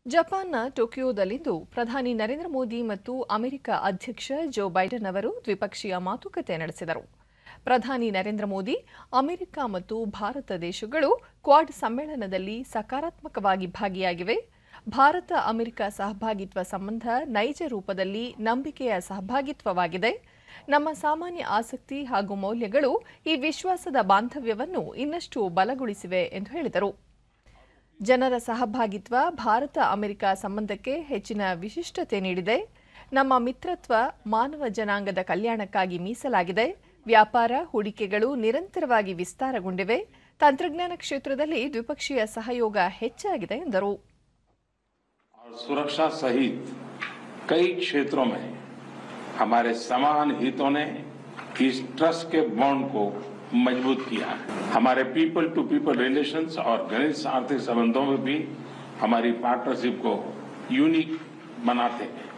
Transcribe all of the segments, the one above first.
ಜಪಾನ್ನ ಟೋಕಿಯೋದಲ್ಲಿಂದು ಪ್ರಧಾನಿ ನರೇಂದ್ರ ಮೋದಿ ಮತ್ತು ಅಮೆರಿಕ ಅಧ್ಯಕ್ಷ ಜೋ ಬೈಡನ್ ಅವರು ದ್ವಿಪಕ್ಷೀಯ ಮಾತುಕತೆ ನಡೆಸಿದರು ಪ್ರಧಾನಿ ನರೇಂದ್ರ ಮೋದಿ ಅಮೆರಿಕ ಮತ್ತು ಭಾರತ ದೇಶಗಳು ಕ್ವಾಡ್ ಸಮ್ಮೇಳನದಲ್ಲಿ ಸಕಾರಾತ್ಮಕವಾಗಿ ಭಾಗಿಯಾಗಿವೆ ಭಾರತ ಅಮೆರಿಕ ಸಹಭಾಗಿತ್ವ ಸಂಬಂಧ ನೈಜ ರೂಪದಲ್ಲಿ ನಂಬಿಕೆಯ ಸಹಭಾಗಿತ್ವವಾಗಿದೆ ನಮ್ಮ ಸಾಮಾನ್ಯ ಆಸಕ್ತಿ ಹಾಗೂ ಮೌಲ್ಯಗಳು ಈ ವಿಶ್ವಾಸದ ಬಾಂಧವ್ಯವನ್ನು ಇನ್ನಷ್ಟು ಬಲಗೊಳಿಸಿವೆ ಎಂದು ಹೇಳಿದರು ಜನರ ಸಹಭಾಗಿತ್ವ ಭಾರತ ಅಮೆರಿಕ ಸಂಬಂಧಕ್ಕೆ ಹೆಚ್ಚಿನ ವಿಶಿಷ್ಟತೆ ನೀಡಿದೆ ನಮ್ಮ ಮಿತ್ರತ್ವ ಮಾನವ ಜನಾಂಗದ ಕಲ್ಯಾಣಕ್ಕಾಗಿ ಮೀಸಲಾಗಿದೆ ವ್ಯಾಪಾರ ಹೂಡಿಕೆಗಳು ನಿರಂತರವಾಗಿ ವಿಸ್ತಾರಗೊಂಡಿವೆ ತಂತ್ರಜ್ಞಾನ ಕ್ಷೇತ್ರದಲ್ಲಿ ದ್ವಿಪಕ್ಷೀಯ ಸಹಯೋಗ ಹೆಚ್ಚಾಗಿದೆ ಎಂದರು और सुरक्षा सहित कई क्षेत्रों में हमारे समान हितों ने इस ट्रस्ट के बॉन्ड को मजबूत किया है हमारे पीपल टू पीपल रिलेशंस और घनिष्ठ आर्थिक संबंधों में भी हमारी पार्टनरशिप को यूनिक बनाते हैं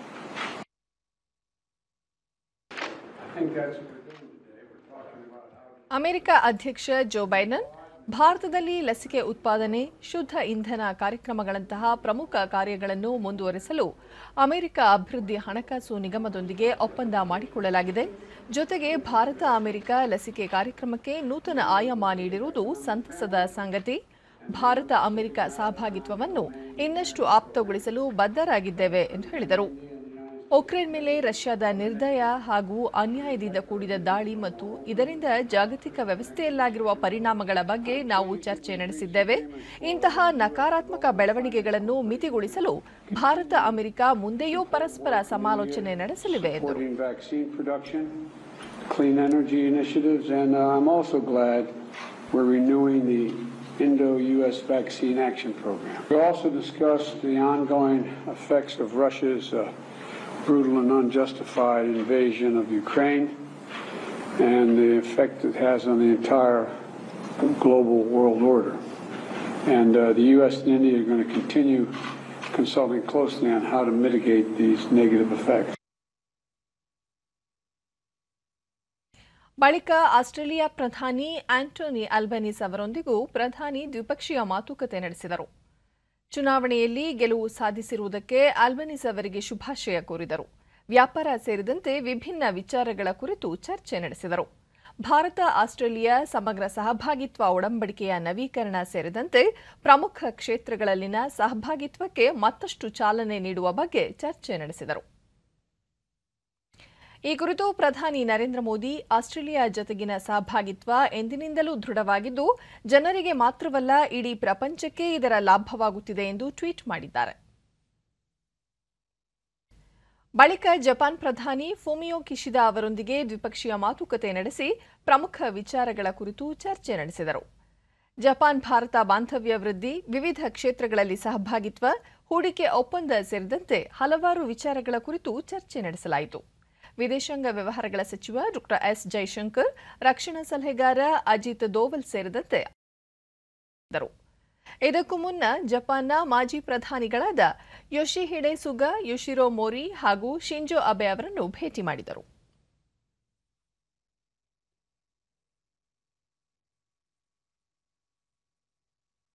ಅಮೆರಿಕ ಅಧ್ಯಕ್ಷ ಜೋ ಬೈಡನ್ ಭಾರತದಲ್ಲಿ ಲಸಿಕೆ ಉತ್ಪಾದನೆ ಶುದ್ಧ ಇಂಧನ ಕಾರ್ಯಕ್ರಮಗಳಂತಹ ಪ್ರಮುಖ ಕಾರ್ಯಗಳನ್ನು ಮುಂದುವರೆಸಲು ಅಮೆರಿಕ ಅಭಿವೃದ್ಧಿ ಹಣಕಾಸು ನಿಗಮದೊಂದಿಗೆ ಒಪ್ಪಂದ ಮಾಡಿಕೊಳ್ಳಲಾಗಿದೆ ಜೊತೆಗೆ ಭಾರತ ಅಮೆರಿಕ ಲಸಿಕೆ ಕಾರ್ಯಕ್ರಮಕ್ಕೆ ನೂತನ ಆಯಾಮ ನೀಡಿರುವುದು ಸಂತಸದ ಸಂಗತಿ ಭಾರತ ಅಮೆರಿಕ ಸಹಭಾಗಿತ್ವವನ್ನು ಇನ್ನಷ್ಟು ಆಪ್ತಗೊಳಿಸಲು ಬದ್ಧರಾಗಿದ್ದೇವೆ ಎಂದು ಹೇಳಿದರು ಉಕ್ರೇನ್ ಮೇಲೆ ರಷ್ಯಾದ ನಿರ್ದಯ ಹಾಗೂ ಅನ್ಯಾಯದಿಂದ ಕೂಡಿದ ದಾಳಿ ಮತ್ತು ಇದರಿಂದ ಜಾಗತಿಕ ವ್ಯವಸ್ಥೆಯಲ್ಲಾಗಿರುವ ಪರಿಣಾಮಗಳ ಬಗ್ಗೆ ನಾವು ಚರ್ಚೆ ನಡೆಸಿದ್ದೇವೆ ಇಂತಹ ನಕಾರಾತ್ಮಕ ಬೆಳವಣಿಗೆಗಳನ್ನು ಮಿತಿಗೊಳಿಸಲು ಭಾರತ ಅಮೆರಿಕ ಮುಂದೆಯೂ ಪರಸ್ಪರ ಸಮಾಲೋಚನೆ ನಡೆಸಲಿವೆ ಎಂದರು supporting vaccine production, clean energy initiatives, and uh, I'm also glad we're renewing the Indo-U.S. Vaccine Action Program. We also discussed the ongoing effects of Russia's uh, brutal and unjustified invasion of Ukraine and the effect it has on the entire global world order. And uh, the U.S. and India are going to continue consulting closely on how to mitigate these negative effects. ಬಳಿಕ Australia ಪ್ರಧಾನಿ Anthony Albanese ಅವರೊಂದಿಗೂ ಪ್ರಧಾನಿ ದ್ವಿಪಕ್ಷೀಯ ಮಾತುಕತೆ ನಡೆಸಿದರು ಚುನಾವಣೆಯಲ್ಲಿ ಗೆಲುವು ಸಾಧಿಸಿರುವುದಕ್ಕೆ Albanese ಅವರಿಗೆ ಶುಭಾಶಯ ಕೋರಿದರು ವ್ಯಾಪಾರ ಸೇರಿದಂತೆ ವಿಭಿನ್ನ ವಿಚಾರಗಳ ಕುರಿತು ಚರ್ಚೆ ನಡೆಸಿದರು ಭಾರತ ಆಸ್ಟ್ರೇಲಿಯಾ ಸಮಗ್ರ ಸಹಭಾಗಿತ್ವ ಒಡಂಬಡಿಕೆಯ ನವೀಕರಣ ಸೇರಿದಂತೆ ಪ್ರಮುಖ ಕ್ಷೇತ್ರಗಳಲ್ಲಿನ ಸಹಭಾಗಿತ್ವಕ್ಕೆ ಮತ್ತಷ್ಟು ಚಾಲನೆ ನೀಡುವ ಬಗ್ಗೆ ಚರ್ಚೆ ನಡೆಸಿದರು ಈ ಕುರಿತು ಪ್ರಧಾನಿ ನರೇಂದ್ರ ಮೋದಿ ಆಸ್ಟ್ರೇಲಿಯಾ ಜತೆಗಿನ ಸಹಭಾಗಿತ್ವ ಎಂದಿನಿಂದಲೂ ದೃಢವಾಗಿದ್ದು ಜನರಿಗೆ ಮಾತ್ರವಲ್ಲ ಇಡೀ ಪ್ರಪಂಚಕ್ಕೆ ಇದರ ಲಾಭವಾಗುತ್ತಿದೆ ಎಂದು ಟ್ವೀಟ್ ಮಾಡಿದ್ದಾರೆ ಬಳಿಕ ಜಪಾನ್ ಪ್ರಧಾನಿ ಫುಮಿಯೋ ಕಿಶಿದಾ ಅವರೊಂದಿಗೆ ದ್ವಿಪಕ್ಷೀಯ ಮಾತುಕತೆ ನಡೆಸಿ ಪ್ರಮುಖ ವಿಚಾರಗಳ ಕುರಿತು ಚರ್ಚೆ ನಡೆಸಿದರು ಜಪಾನ್ ಭಾರತ ಬಾಂಧವ್ಯ ವೃದ್ಧಿ ವಿವಿಧ ಕ್ಷೇತ್ರಗಳಲ್ಲಿ ಸಹಭಾಗಿತ್ವ ಹೂಡಿಕೆ ಒಪ್ಪಂದ ಸೇರಿದಂತೆ ಹಲವಾರು ವಿಚಾರಗಳ ಕುರಿತು ಚರ್ಚೆ ನಡೆಸಲಾಯಿತು ವಿದೇಶಾಂಗ ವ್ಯವಹಾರಗಳ ಸಚಿವ ಡಾ ಎಸ್ ಜೈಶಂಕರ್ ರಕ್ಷಣಾ ಸಲಹೆಗಾರ ಅಜಿತ್ ದೋವಲ್ ಸೇರಿದಂತೆ ಇದ್ದರು. ಇದಕ್ಕೂ ಮುನ್ನ ಜಪಾನ್ನ ಮಾಜಿ ಪ್ರಧಾನಿಗಳಾದ ಯೋಶಿಹಿಡೆ ಸುಗಾ ಯೋಶಿರೋ ಮೋರಿ ಹಾಗೂ ಶಿಂಜೋ ಅಬೆ ಅವರನ್ನು ಭೇಟಿ ಮಾಡಿದರು